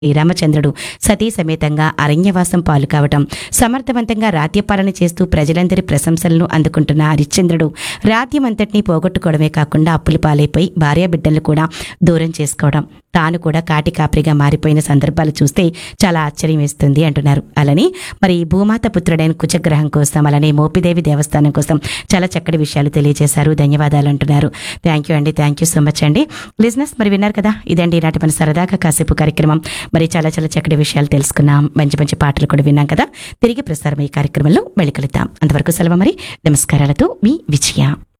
శ్రీరామచంద్రుడు సతీ సమేతంగా అరణ్యవాసం పాలు కావటం సమర్థవంతంగా రాజ్యపాలన చేస్తూ ప్రజలందరి ప్రశంసలను అందుకుంటున్న హరిశ్చంద్రుడు రాజ్యమంతటినీ పోగొట్టుకోవడమే కాకుండా అప్పుల పాలైపోయి భార్యాబిడ్డలను కూడా దూరం చేసుకోవడం తాను కూడా కాటి కాపరిగా మారిపోయిన సందర్భాలు చూస్తే చాలా ఆశ్చర్యం వేస్తుంది అంటున్నారు అలానే మరి భూమాత పుత్రుడైన కుచగ్రహం కోసం అలానే మోపిదేవి దేవస్థానం కోసం చాలా చక్కటి విషయాలు తెలియజేశారు ధన్యవాదాలు అంటున్నారు థ్యాంక్ యూ అండి థ్యాంక్ యూ సో మచ్ అండి లిజినెస్ మరి విన్నారు కదా ఇదండి ఈనాటి మన సరదాగా కాసేపు కార్యక్రమం మరి చాలా చాలా చక్కటి విషయాలు తెలుసుకున్నాం మంచి మంచి పాటలు కూడా విన్నాం కదా తిరిగి ప్రసారం ఈ కార్యక్రమంలో మళ్ళీ కలుద్దాం అంతవరకు సెలవు మరి నమస్కారాలతో మీ విజయ